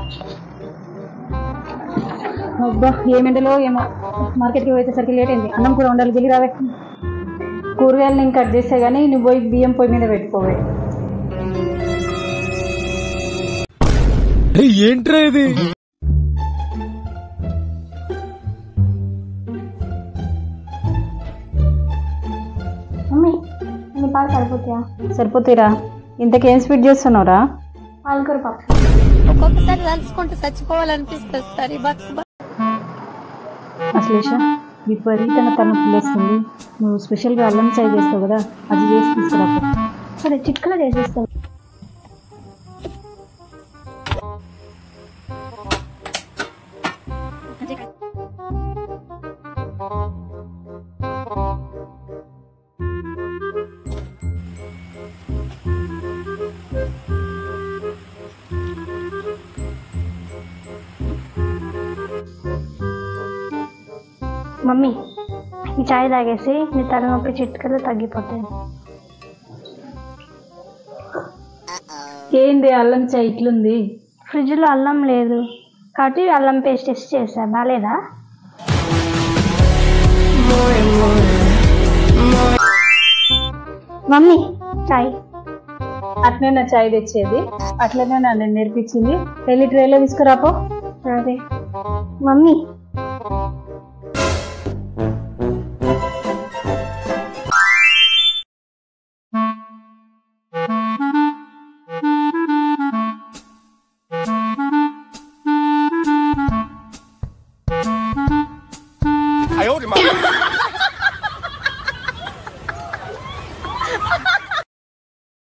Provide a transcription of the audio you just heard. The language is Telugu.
అబ్బా ఏమెండలో ఏమో మార్కెట్కి పోయేసరికి లేట్ అయింది అన్నం కూడా ఉండాలి గిల్లి రావే కూరగాయలు నేను కట్ చేస్తే కానీ నువ్వు పోయి బియ్యం పొయ్యి మీద పెట్టుకోవే ఏంట్రా ఇది మమ్మీ అన్ని పాలు సరిపోతాయా సరిపోతాయిరా ఇంతకేం స్వీట్ చేస్తున్నావురా పాలకూర పప్పు ఒక్కొక్కసారి తలుచుకుంటూ చచ్చిపోవాలనిపిస్తుంది సార్ ఈ బతుకు అశ్లేష విపరీతంగా తనకు లేస్తుంది నువ్వు స్పెషల్గా అల్లం చాయ్ చేస్తావు కదా అది చేసి తీసుకురా సరే చిట్కలో చేసేస్తాను మమ్మీ ఈ చాయ్ తాగేసి నీ తలనొప్పి చిట్కలు తగ్గిపోతాయి ఏంది అల్లం చాయ్ ఇట్లుంది ఫ్రిడ్జ్లో అల్లం లేదు కాబట్టి అల్లం పేస్ట్ వేసి చేసా బాగాలేదా మమ్మీ చాయ్ అట్లనే నా చాయ్ తెచ్చేది అట్లనే నా నేను నేర్పించింది వెళ్ళి ట్రేలో తీసుకురాపో అదే మమ్మీ